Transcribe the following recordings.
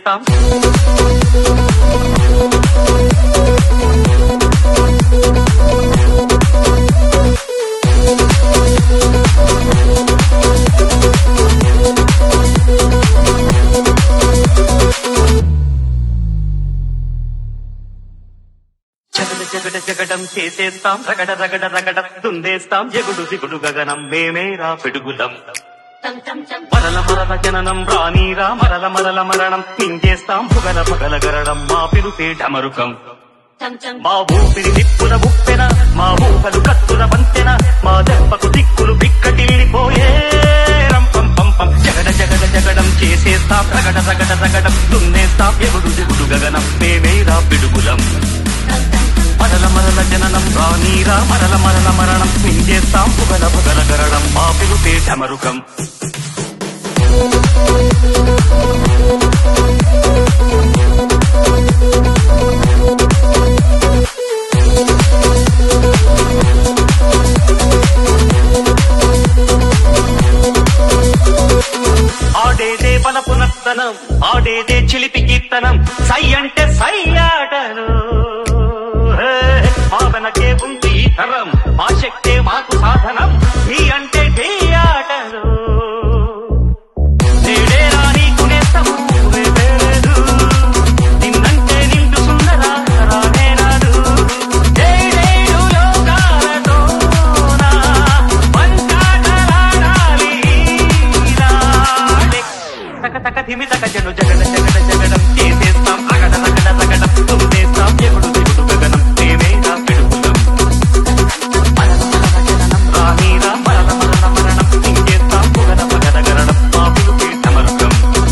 చేసేస్తాం జగడ జగడ జగడం చేసేస్తాం రగడ రగడ రగడ తుందేస్తాం జగుడు దిగుడు గగనం మేమేరా పిడుగులం మరల మరల జననం రానీరా మరల మరల మరణం పింజేస్తాం పుగల పగల గరడం మా పిలుపే డమరుకం మా ఊపిరి నిప్పుల ఉప్పెన మా ఊహలు కత్తుల వంతెన మా దెబ్బకు దిక్కులు బిక్కటిల్లిపోయే రంపం పంపం జగడ జగడ జగడం చేసేస్తాం రగడ రగడ రగడం దున్నేస్తాం ఎగుడు దిగుడు గగనం మేమేరా పిడుగులం మరల మరల జననం రానీరా మరల మరల మరణం పింజేస్తాం పుగల పుగల గరడం మా పిలుపే డమరుకం ఆడేదే బలపు నర్తనం ఆడేదే చిలిపి కీర్తనం సై అంటే సై ఆటలు హే, మా వెనకే ఉంది ఈ తరం మా శక్తే మాకు సాధనం ఢీ అంటే ఢీ ఆటలు నేడే రానీకు నేస్తము రేపే లేదు. నిన్నంటే నిండు సుందర రానే రాదు. ఏడేడు లోకాలతోన పంచాటలాడాలి ఈనాడే. తక తక ధిమి తక జను జగడ జగడ జగడం చేసేస్తాం రగడ రగడ రగడం తుందేస్తాం ఎగుడు దిగుడు గగనం మేమేరా పిడుగులం మరల మరల జననం రానీరా మరల మరల మరణం ఇంకేస్తాం పుగల పగల గరణం మా పిలుపే సమర్గం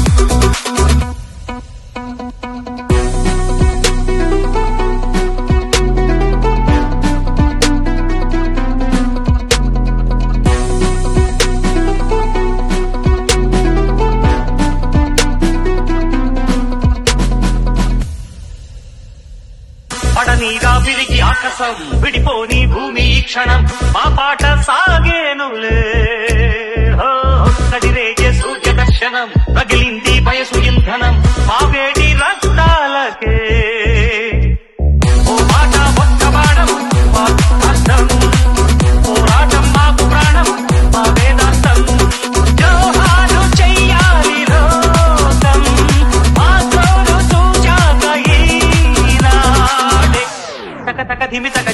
పడనీరా విరిగి ఆకాశం విడిపోని భూమి ఈ క్షణం మా పాట సాగేనులే హో, కదిరేగే సూర్య దర్శనం రగిలింది వయసు ఇంధనం మా వేడి రక్తాలకే ఓ మాట ఒక్క బాణం మా అర్థం పోరాటం మాకు ప్రాణం మా వేదాంతం జోహారు చెయ్యాలి లోకం మా తోడు చూచాక ఈనాడే తక తక ధిమి తక